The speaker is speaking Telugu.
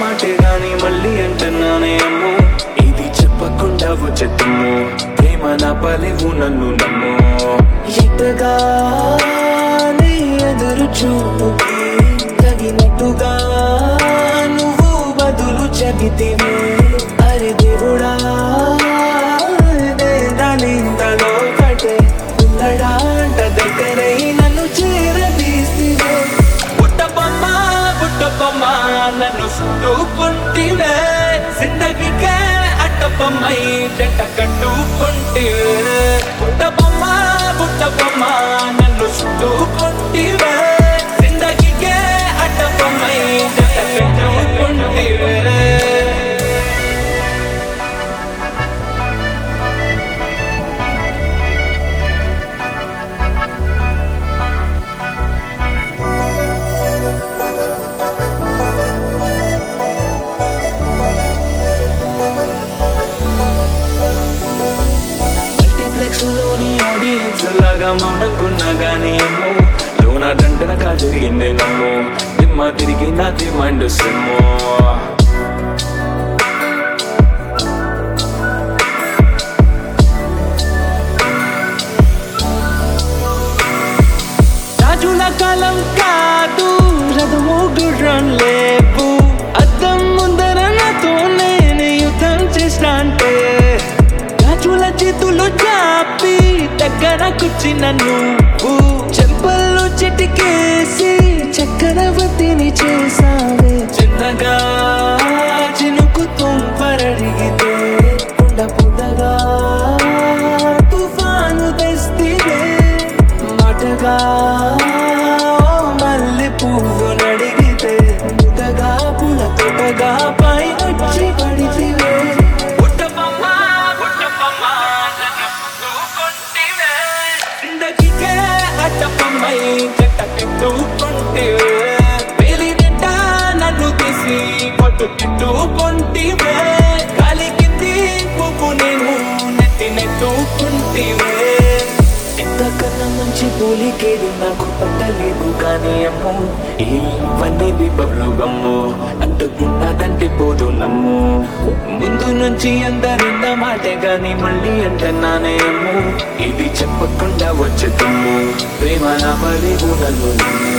మాటే గాని మళ్ళీ అంటున్నానే అమ్మో ఇది చెప్పకుండా వచ్చేతమ్ము ప్రేమ నా పలివు నన్ను నమ్ము ఎట్టగానే ఎదురు చూపుకి తగినట్టుగా నువ్వు బదులు చెబితివే అరే దేవుడా దానింతలో కటే ఉన్నడాంట దగ్గరై నన్ను చేరదీసివే పుట్టబొమ్మ పుట్టబొమ్మ నన్ను చుట్టుకుంటివే జిందగీకే అట్టబొమ్మై జంట కట్టుకుంటివే పుట్టబొమ్మ పుట్టబొమ్మ నన్ను చుట్టుకుంటివే జిందగీకే అట్టబొమ్మై జంట కట్టుకుంటివే మల్టీప్లెక్స్ లోని ఆడియన్స్ లాగా మౌనకున్నా గానీ ఏమో లోన దండనగా జరిగింది నమ్ము దిమ్మ తిరిగి నా దిమ్మండు సిమ్ము రాజుల కాలం కాదు రథము గుర్రం లేవు అద్దం ముందర నాతో నేను యుద్ధం చేస్తాంటే రాజుల చేతులు చాపి దగ్గర కూర్చిన నువ్వు చెంపల్లో చిటికేసి చక్రవర్తిని చేసావే చిన్నగా చినుకు తుంపరడిగితే ఉండ పుట్టగా తుఫాను తెస్తివే మాటగా ఓ మల్లె పువ్వు నడిగితే ముతగా పుల తోటగా పై వచ్చి పడితివే పుట్టబొమ్మ పుట్టబొమ్మ నన్ను చూసుకుంటివే జిందగీకే అట్టబొమ్మై జట్ట తిట్టుకుంటివే వేలి నిండా నన్ను తీసి పట్టు తిట్టుకుంటివే కాలి కింది పువ్వు నేను నెత్తి నెట్టుకుంటివే ఇంతకన్నా మంచి పోలికేది నాకు పట్టలేదు కానీ అమ్మో ఇవన్నీ విపబ్లు గమ్ము అంటుకున్నదంటే పోదు నమ్ము ముందు నుంచి అందరిన్న మాటే గాని మళ్ళీ అంటున్నానే అమ్ము ఇది చెప్పకుండా వచ్చే తుమ్ము ప్రేమ నా పలివు నన్ను నమ్ము